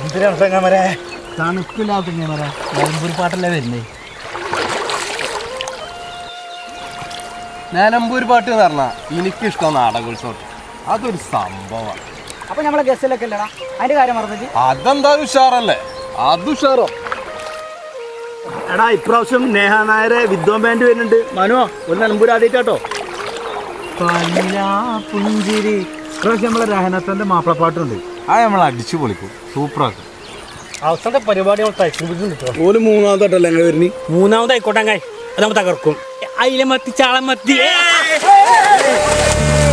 എന്തിനാണ് ചങ്ങാമരെ തണുപ്പില്ലാത്ത ക്യാമറ നിലമ്പൂർ പാട്ടല്ലേ വരുന്നേ നിലമ്പൂർ പാട്ട് എന്ന് പറഞ്ഞാൽ എനിക്കിഷ്ടം നാടകോത്സവം അതൊരു സംഭവമാണ് അപ്പൊ നമ്മളെ ഗസ്റ്റിലൊക്കെ അല്ലടാ അതിന്റെ കാര്യം പറഞ്ഞിട്ട് അതെന്തായാലും ഉഷാറല്ലേ അത് ഉഷാറോ എടാ ഇപ്രാവശ്യം നേഹ നായരെ വിദ്വാൻ ബാൻഡ് വരുന്നുണ്ട് മനോ ഒരു നിലമ്പൂർ ആദ്യമായിട്ടോ പുഞ്ചിരി ഇപ്രാവശ്യം നമ്മളെ രഹനത്തന്റെ മാപ്പിളപ്പാട്ടുണ്ട് അത് നമ്മൾ അടിച്ചു പൊളിക്കും സൂപ്പറാക്കും അവസാനത്തെ പരിപാടി നമ്മൾ തയ്ച്ചു ഓല് മൂന്നാമതായിട്ടല്ലേ ഞങ്ങൾ വരുന്നത് മൂന്നാമത് ആയിക്കോട്ടെ അത് നമ്മൾ തകർക്കും അയില മത്തി ചാളം മത്തി